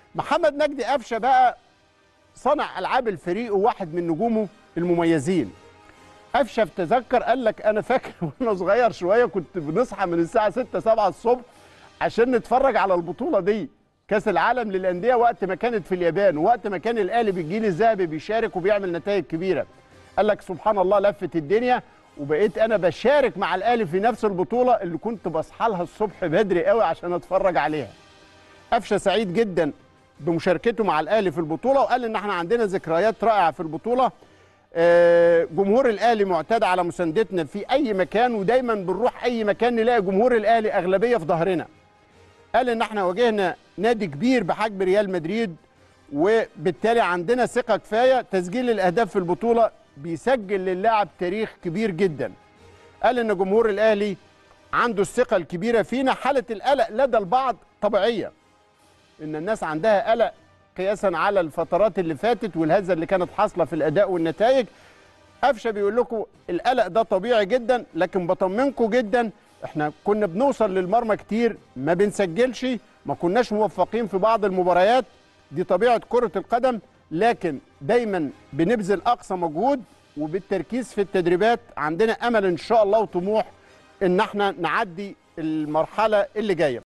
محمد مجدي قفشه بقى صنع العاب الفريق وواحد من نجومه المميزين قفشه تذكر قال لك انا فاكر وانا صغير شويه كنت بنصحى من الساعه 6 7 الصبح عشان نتفرج على البطوله دي كاس العالم للانديه وقت ما كانت في اليابان وقت ما كان الاهلي بالجيل الذهبي بيشارك وبيعمل نتائج كبيره قال لك سبحان الله لفت الدنيا وبقيت انا بشارك مع الاهلي في نفس البطوله اللي كنت بصحى لها الصبح بدري قوي عشان اتفرج عليها قفشه سعيد جدا بمشاركته مع الاهلي في البطوله وقال ان احنا عندنا ذكريات رائعه في البطوله آه، جمهور الاهلي معتاد على مساندتنا في اي مكان ودايما بنروح اي مكان نلاقي جمهور الاهلي اغلبيه في ظهرنا قال ان احنا واجهنا نادي كبير بحجم ريال مدريد وبالتالي عندنا ثقه كفايه تسجيل الاهداف في البطوله بيسجل للاعب تاريخ كبير جدا قال ان جمهور الاهلي عنده الثقه الكبيره فينا حاله القلق لدى البعض طبيعيه ان الناس عندها قلق قياسا على الفترات اللي فاتت والهزه اللي كانت حاصله في الاداء والنتائج قفشه بيقول لكم القلق ده طبيعي جدا لكن بطمنكم جدا احنا كنا بنوصل للمرمى كتير ما بنسجلش ما كناش موفقين في بعض المباريات دي طبيعه كره القدم لكن دايما بنبذل اقصى مجهود وبالتركيز في التدريبات عندنا امل ان شاء الله وطموح ان احنا نعدي المرحله اللي جايه